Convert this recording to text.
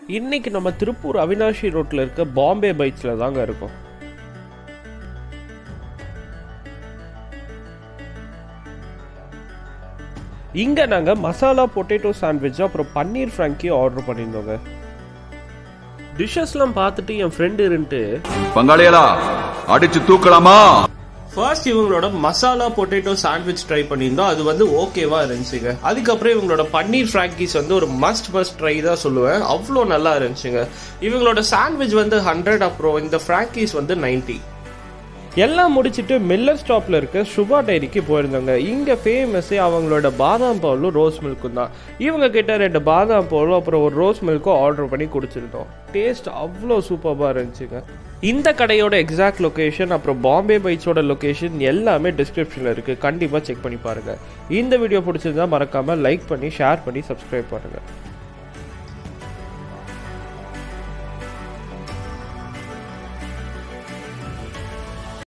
இன்னைக்கு நம்ம திருப்பூர் அவினாஷி ரோட்டில் இருக்க பாம்பே பைக்ஸில் தாங்க இருக்கோம் இங்கே நாங்கள் மசாலா பொட்டேட்டோ சாண்ட்விச் அப்புறம் பன்னீர் ஃப்ராங்கி ஆர்டர் பண்ணியிருந்தோங்க டிஷ்ஷஸ்லாம் பார்த்துட்டு என் ஃப்ரெண்டு இருந்துட்டு பங்காளிகளா அடிச்சு தூக்கலாமா ஃபர்ஸ்ட் இவங்களோட மசாலா பொட்டேட்டோ சாண்ட்விச் ட்ரை பண்ணியிருந்தோம் அது வந்து ஓகேவா இருந்துச்சுங்க அதுக்கப்புறம் இவங்களோட பன்னீர் ஃப்ராங்கீஸ் வந்து ஒரு மஸ்ட் மஸ்ட் ட்ரை தான் சொல்லுவேன் அவ்வளோ நல்லா இருந்துச்சுங்க இவங்களோட சாண்ட்விச் வந்து ஹண்ட்ரட் அப்புறம் இந்த ஃப்ராங்கீஸ் வந்து 90 எல்லாம் முடிச்சுட்டு மில்லர் ஸ்டாப்ல இருக்க சுபா டைரிக்கு போயிருந்தாங்க இங்க ஃபேமஸே அவங்களோட பாதாம் பாலும் ரோஸ் மில்க்கும் தான் இவங்க கிட்ட ரெண்டு பாதாம் பாலும் அப்புறம் ஒரு ரோஸ் மில்க்கும் ஆர்டர் பண்ணி குடிச்சிருந்தோம் டேஸ்ட் அவ்வளோ சூப்பராக இருந்துச்சுங்க இந்த கடையோட எக்ஸாக்ட் லொகேஷன் அப்புறம் பாம்பே பைட்ஸோட லொகேஷன் எல்லாமே டிஸ்கிரிப்ஷனில் இருக்குது கண்டிப்பாக செக் பண்ணி பாருங்கள் இந்த வீடியோ பிடிச்சிருந்தா மறக்காமல் லைக் பண்ணி ஷேர் பண்ணி சப்ஸ்கிரைப் பண்ணுங்கள்